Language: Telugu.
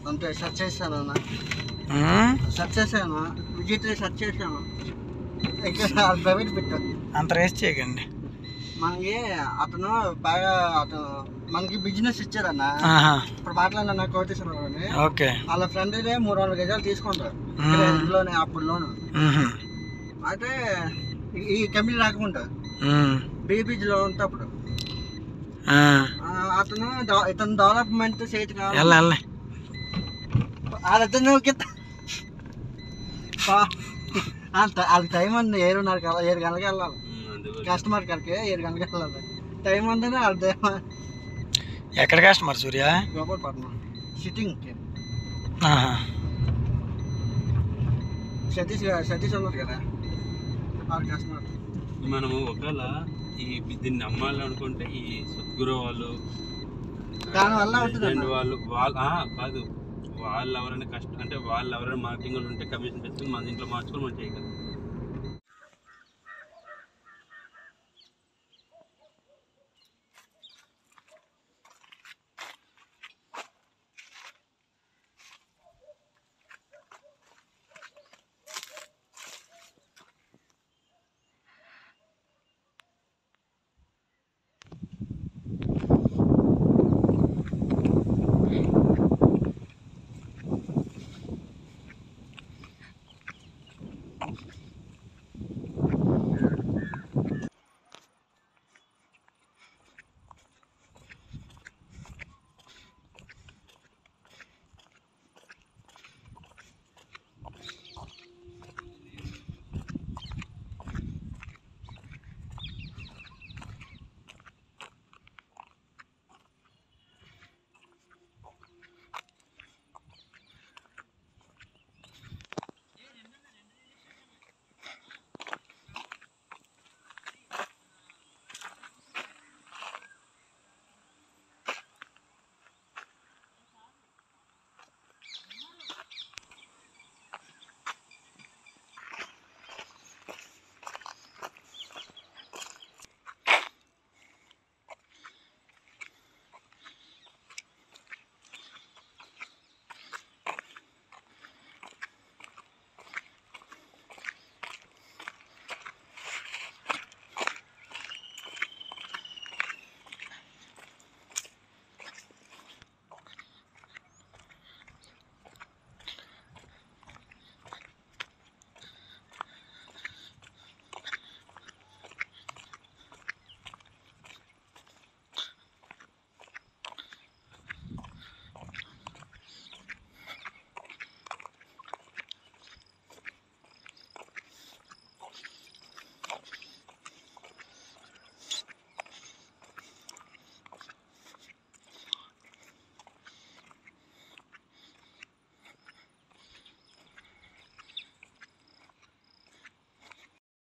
అంతే సెర్చ్ చేశాను అన్న ఉమ్, సెర్చ్ చేశాను విజిట్ సెర్చ్ చేశాను ఇక్కడ ప్రైవేట్ పెట్టాను అంత రేస్ చేయకండి మనకి అతను బాగా అతను మనకి బిజినెస్ ఇచ్చారన్న ఆహా, ఇప్పుడు మాట్లాడిన కోటేశ్వరరావు అని ఓకే వాళ్ళ ఫ్రెండ్ మూడు వందల గజాలు తీసుకుంటారు మ్మ్. ఇంట్లోనే అప్పుడులోను ఉహు, అయితే ఈ- ఈ కంపెనీ రాకుండా ఉమ్, బీబీజీలో ఉంటే అప్పుడు ఆ, ఆ, అతను డెవ- ఇతను డెవలప్మెంట్ చేయదు కావాలి వెళ్ళ వెళ్ళ వాళ్ళిద్దరు కింద అంత వాళ్ళకి టైం ఉంది ఏడున్నర కల్లా ఏడు గంటలకు వెళ్ళాలి కస్టమర్ కాడికి ఏడు గంటలకు వెళ్ళాలి టైం ఉందని వాళ్ళ ఎక్కడ కస్టమర్ సూర్య గోపాలపట్నం సిట్టింగ్ ఆహా, సతీష్ గా- సతీష్ ఉన్నారు కదా వాళ్ళ కస్టమర్ మనము ఒకవేళ ఈ దీన్ని నమ్మాలి అనుకుంటే ఈ సద్గురు వాళ్ళు దానివల్ల అవుతుంది legend అన్న. వాళ్ళు వాళ్ళు ఆ, కాదు వాళ్ళు ఎవరైనా కష్టం అంటే వాళ్ళు ఎవరైనా మార్కెటింగ్ వాళ్ళు ఉంటే కమిషన్ పెట్టుకుని మన దీంట్లో మార్చుకొని మనం చేయగలం